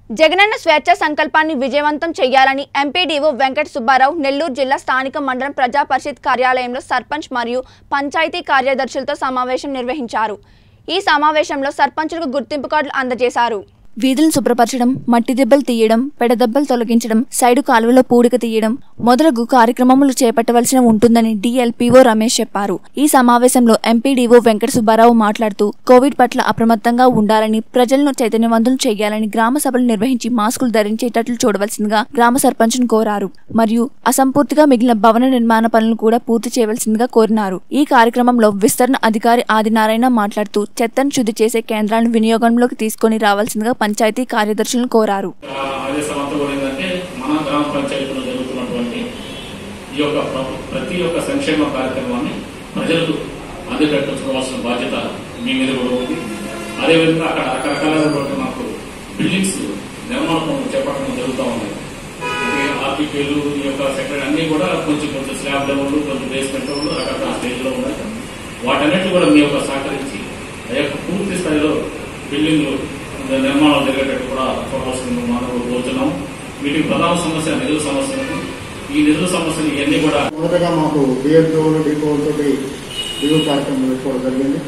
జగనన్న స్వేచ్ఛ సంకల్పాన్ని విజయవంతం చేయాలని ఎంపీడీఓ వెంకట సుబ్బారావు నెల్లూరు జిల్లా స్థానిక మండలం ప్రజా పరిషత్ కార్యాలయంలో సర్పంచ్ మరియు పంచాయతీ కార్యదర్శులతో సమావేశం నిర్వహించారు ఈ సమావేశంలో సర్పంచులకు గుర్తింపు కార్డులు అందజేశారు వీధులను శుభ్రపరచడం మట్టి దెబ్బలు తీయడం పెడదెబ్బలు తొలగించడం సైడు కాలువలో పూడిక తీయడం మొదలగు కార్యక్రమములు చేపట్టవలసిన ఉంటుందని డిఎల్పీఓ రమేష్ చెప్పారు ఈ సమావేశంలో ఎంపీడీఓ వెంకట సుబ్బారావు మాట్లాడుతూ కోవిడ్ పట్ల అప్రమత్తంగా ఉండాలని ప్రజలను చైతన్యవంతులు చేయాలని గ్రామ సభలు నిర్వహించి మాస్కులు ధరించేటట్లు చూడవలసిందిగా గ్రామ సర్పంచ్ను కోరారు మరియు అసంపూర్తిగా మిగిలిన భవన నిర్మాణ పనులను కూడా పూర్తి చేయవలసిందిగా కోరినారు ఈ కార్యక్రమంలో విస్తరణ అధికారి ఆదినారాయణ మాట్లాడుతూ చెత్తను శుద్ధి చేసే కేంద్రాలను వినియోగంలోకి తీసుకొని రావాల్సిందిగా పంచాయతీ కార్యదర్శులను కోరారు ఆ, ఆదేశం అంతా కూడా ఏంటంటే మన గ్రామ పంచాయతీలో జరుగుతున్నటువంటి ఈ యొక్క ప్ర- ప్రతి ఒక్క సంక్షేమ కార్యక్రమాన్ని ప్రజలకు అందిపెట్టుకోవాల్సిన బాధ్యత మీ మీద కూడా ఉంది అదేవిధంగా అక్కడ రకరకాలైనటువంటి మాకు బిల్డింగ్స్ నిర్మాణ పనులు చేపట్టడం జరుగుతూ ఉంది అంటే ఆర్టీపీలు ఈ యొక్క సెక్రటరీ అన్ని కూడా కొంచెం కొంచెం స్లాబ్ లెవెల్ కొంచెం బేస్మెంట్ లెవెల్ రకరకాల స్టేజ్లో ఉన్నాయి వాటన్నిటి కూడా మీ యొక్క సహకరించి ఆ యొక్క పూర్తి స్థాయిలో బిల్డింగ్లు నిర్మాణం జరిగేటట్టు కూడా చూడవలసింది మనం కోరుతున్నాం వీటికి ప్రధాన సమస్య నిధుల సమస్య ఉంది. ఈ నిధుల సమస్యలు ఇవన్నీ కూడా మొదటగా మాకు డిఎల్ఓలు డిపోలతో రివ్యూ కార్యక్రమం పెట్టుకోవడం జరిగింది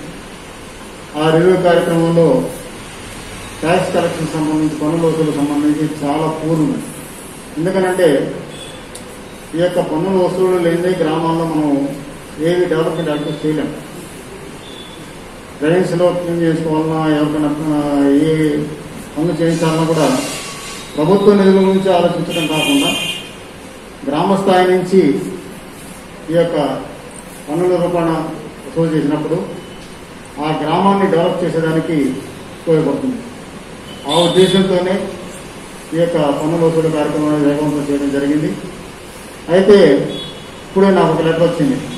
ఆ రివ్యూ కార్యక్రమంలో ట్యాక్స్ కలెక్షన్ సంబంధించి పన్నుల వసూలు సంబంధించి చాలా పూర్వం ఎందుకనంటే ఈ యొక్క పన్నుల వసూలు లేని గ్రామాల్లో మనం ఏవి డెవలప్మెంట్ యాక్టివ్ చేయలేం డ్రైన్స్ లో క్లీన్ చేసుకోవాలన్నా ఎవరికైనా ఆ, ఏ పనులు చేయించాలన్నా కూడా ప్రభుత్వ నిధుల గురించి ఆలోచించడం కాకుండా గ్రామ స్థాయి నుంచి ఈ యొక్క పన్నుల రూపాన వసూలు చేసినప్పుడు ఆ గ్రామాన్ని డెవలప్ చేసేదానికి ఉపయోగపడుతుంది ఆ ఉద్దేశంతోనే ఈ యొక్క పన్నుల వసూలు కార్యక్రమాన్ని వేగవంతం చేయడం జరిగింది అయితే ఇప్పుడే నాకు ఒక లెటర్ వచ్చింది